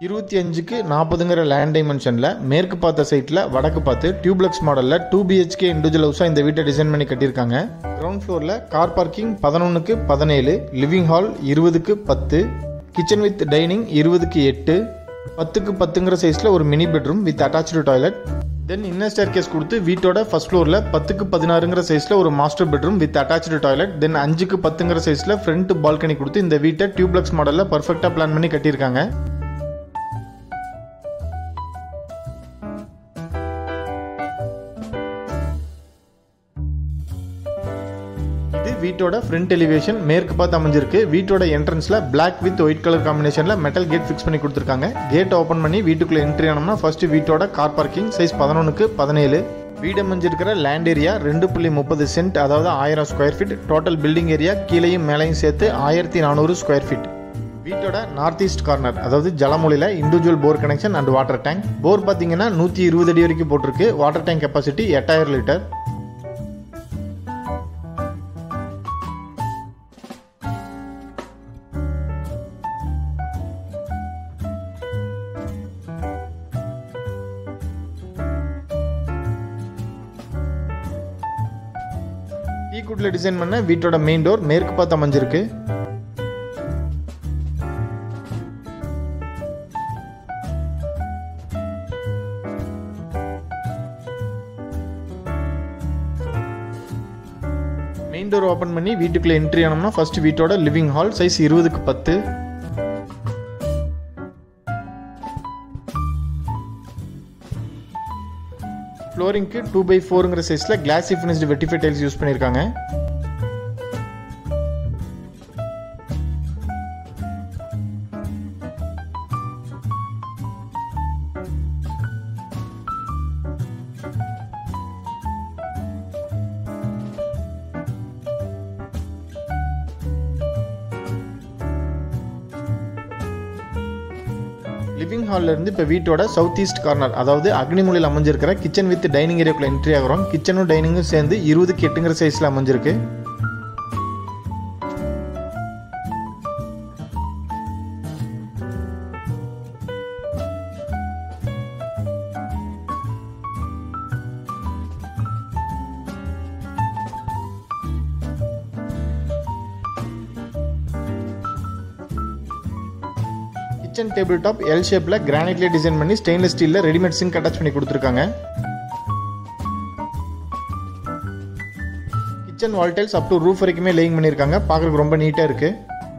இருபத்தி அஞ்சுக்கு நாற்பதுங்கிற லேண்ட் டைமென்ஷனில் மேற்கு பார்த்த சைட்டில் வடக்கு பார்த்து டியூப்ளெக்ஸ் மாடலில் டூ பிஹெச்கே இண்டிவிஜுவல் ஹவுஸாக இந்த வீட்டை டிசைன் பண்ணி கட்டியிருக்காங்க கிரவுண்ட் ஃப்ளோரில் கார் பார்க்கிங் பதினொன்றுக்கு பதினேழு லிவிங் ஹால் இருபதுக்கு பத்து கிச்சன் வித் டைனிங் இருபதுக்கு எட்டு பத்துக்கு பத்துங்கிற சைஸில் ஒரு mini bedroom with attach toilet then inner staircase கொடுத்து வீட்டோட ஃபர்ஸ்ட் ஃப்ளோரில் பத்துக்கு பதினாறுங்கிற சைஸில் ஒரு master bedroom with attach toilet then அஞ்சுக்கு பத்துங்கிற சைஸில் ஃப்ரண்ட் பால்கனி கொடுத்து இந்த வீட்டை டியூப்ளெக்ஸ் மாடலில் பர்ஃபெக்டாக பிளான் பண்ணி கட்டியிருக்காங்க இது வீட்டோட ஃப்ரண்ட் எலிவேஷன் மேற்கு பார்த்து அமைஞ்சிருக்கு வீட்டோட என்ட்ரன்ஸ்ல Black வித் ஒயிட் கலர் காம்பினேஷன்ல மெட்டல் கேட் ஃபிக்ஸ் பண்ணி கொடுத்துருக்காங்க கேட் ஓப்பன் பண்ணி வீட்டுக்குள்ள என்ட்ரி ஆனோம்னா ஃபர்ஸ்ட் வீட்டோட கார் பார்க்கிங் சைஸ் பதினொன்றுக்கு பதினேழு வீடு அமைஞ்சிருக்கிற லேண்ட் ஏரியா ரெண்டு புள்ளி முப்பது சென்ட் அதாவது ஆயிரம் square feet total building area கீழேயும் மேலையும் சேர்த்து ஆயிரத்தி நானூறு ஸ்கொயர் ஃபீட் வீட்டோட நார்த் ஈஸ்ட் கார்னர் அதாவது ஜலமொழியில் individual bore connection and water tank bore பார்த்தீங்கன்னா நூற்றி இருபது அடி வரைக்கும் போட்டிருக்கு வாட்டர் டேங்க் கெப்பாசிட்டி எட்டாயிரம் லிட்டர் டீக்குட்ல டிசைன் பண்ண வீட்டோட மெயின் டோர் மேற்கு பார்த்து அமைஞ்சிருக்கு மெயின் டோர் ஓப்பன் பண்ணி வீட்டுக்குள்ள என்ட்ரி ஆனோம்னா ஃபர்ஸ்ட் வீட்டோட லிவிங் ஹால் சைஸ் இருபதுக்கு பத்து ஃப்ளோரிங்க்கு டூ பை ஃபோருங்கிற சைஸில் glassy finished vitrified tiles use பண்ணியிருக்காங்க லிவிங் ஹால்ல இருந்து இப்போ வீட்டோட சவுத் ஈஸ்ட் கார்னர் அதாவது அக்னிமொழியில் அமைஞ்சிருக்கிற கிச்சன் வித் டைனிங் ஏரியாக்குள்ள என்ட்ரி ஆகிறோம் கிச்சனும் டைனிங்கும் சேர்ந்து இருபதுக்கு எட்டுங்கிற சைஸில் அமைஞ்சிருக்கு கிச்சன் டேபிள் டாப் எல் ஷேப்பில் கிரானைட்லேயே டிசைன் பண்ணி ஸ்டெயின்லெஸ் ஸ்டீலில் ரெடிமேட் சிங்க் அட்டாச் பண்ணி கொடுத்துருக்காங்க kitchen wall tiles up to roof வரைக்குமே லேயிங் பண்ணியிருக்காங்க பார்க்கறதுக்கு ரொம்ப நீட்டாக இருக்குது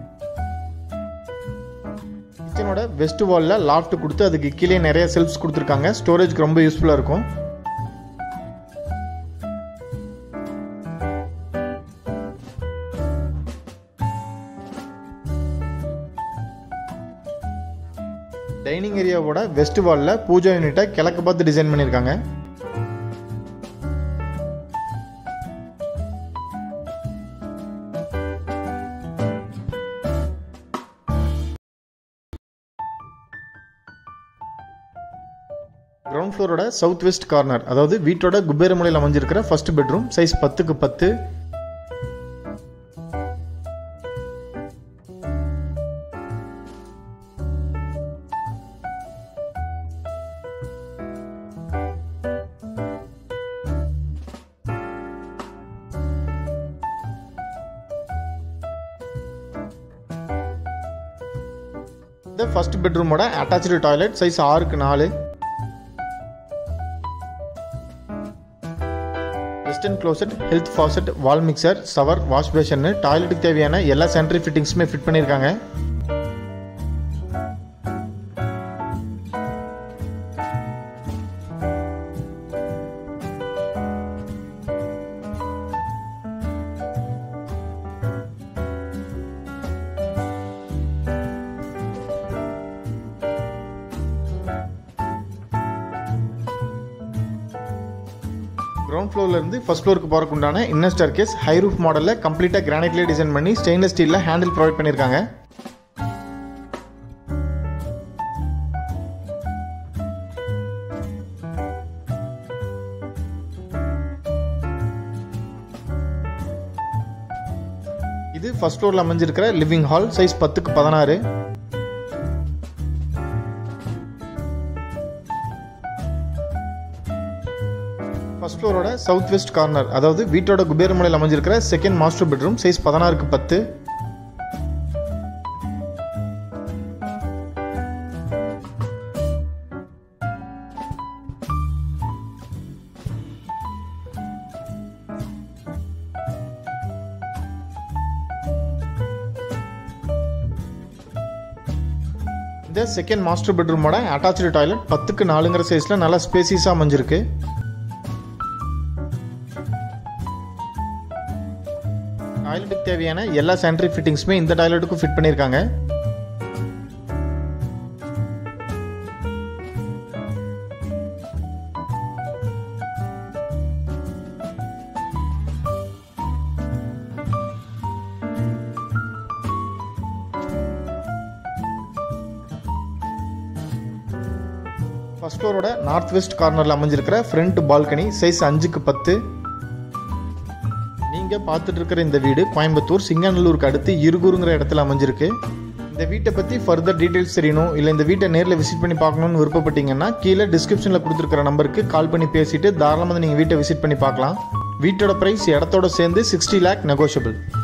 கிச்சனோட வெஸ்ட் வாலில் லாஃப்ட் கொடுத்து அதுக்கு கீழே நிறைய செல்ஃப்ஸ் கொடுத்துருக்காங்க ஸ்டோரேஜ்க்கு ரொம்ப யூஸ்ஃபுல்லாக இருக்கும் டைனிங் ஏரியாவோட வெஸ்ட் வாலில் பூஜா யூனிட்டை கிழக்கு பார்த்து டிசைன் பண்ணியிருக்காங்க கிரவுண்ட் ஃப்ளோரோட சவுத் வெஸ்ட் கார்னர் அதாவது வீட்டோட குபேர மூலையில் அமைஞ்சிருக்கிற ஃபர்ஸ்ட் பெட்ரூம் சைஸ் பத்துக்கு பத்து இந்த ஃபர்ஸ்ட் பெட்ரூமோட அட்டாச்சு டாய்லெட் சைஸ் ஆறுக்கு நாலு western closet health faucet wall mixer shower wash basin டாய்லெட்டுக்கு தேவையான எல்லா சானிட்டரி ஃபிட்டிங்ஸுமே ஃபிட் பண்ணியிருக்காங்க கிரவுண்ட் ஃப்ளோர்ல இருந்து ஃபர்ஸ்ட் ஃப்ளோருக்கு போறதுக்கு உண்டான inner staircase high roof மாடலில் கம்ப்ளீட்டாக கிரானைட்லேயே டிசைன் பண்ணி ஸ்டெயின்லெஸ் ஸ்டீலில் ஹேண்டில் ப்ரொவைட் பண்ணியிருக்காங்க இது ஃபர்ஸ்ட் ஃப்ளோரில் அமைஞ்சிருக்கிற லிவிங் ஹால் சைஸ் பத்துக்கு பதினாறு ஃபர்ஸ்ட் ஃப்ளோரோட சவுத் வெஸ்ட் கார்னர் அதாவது வீட்டோட குபேரமலையில் அமைஞ்சிருக்கிற செகண்ட் மாஸ்டர் பெட்ரூம் சைஸ் பதினாறுக்கு பத்து இந்த செகண்ட் மாஸ்டர் பெட்ரூமோட அட்டாச்சு டாய்லெட் பத்துக்கு நாலுங்கிற சைஸில் நல்லா ஸ்பேசியஸாக அமைஞ்சிருக்கு டாய்லெட்டுக்கு தேவையான எல்லா சானிட்டரி ஃபிட்டிங்ஸுமே இந்த டாய்லெட்டுக்கும் ஃபிட் பண்ணியிருக்காங்க ஃபர்ஸ்ட் ஃப்ளோரோட நார்த் வெஸ்ட் கார்னரில் அமைஞ்சிருக்கிற ஃப்ரண்ட் பால்கனி சைஸ் அஞ்சுக்கு பத்து நீங்கள் பார்த்துட்டு இருக்கிற இந்த வீடு கோயம்புத்தூர் சிங்கநல்லூருக்கு அடுத்து இருகூருங்கிற இடத்துல அமைஞ்சிருக்கு இந்த வீட்டை பற்றி ஃபர்தர் டீட்டெயில்ஸ் தெரியணும் இல்லை இந்த வீட்டை நேரில் விசிட் பண்ணி பார்க்கணும்னு விருப்பப்பட்டீங்கன்னா கீழே டிஸ்கிரிப்ஷனில் கொடுத்துருக்கிற நம்பருக்கு கால் பண்ணி பேசிட்டு தாராளமாக நீங்கள் வீட்டை விசிட் பண்ணி பார்க்கலாம் வீட்டோட ப்ரைஸ் இடத்தோட சேர்ந்து சிக்ஸ்டி லேக் நெகோஷியபிள்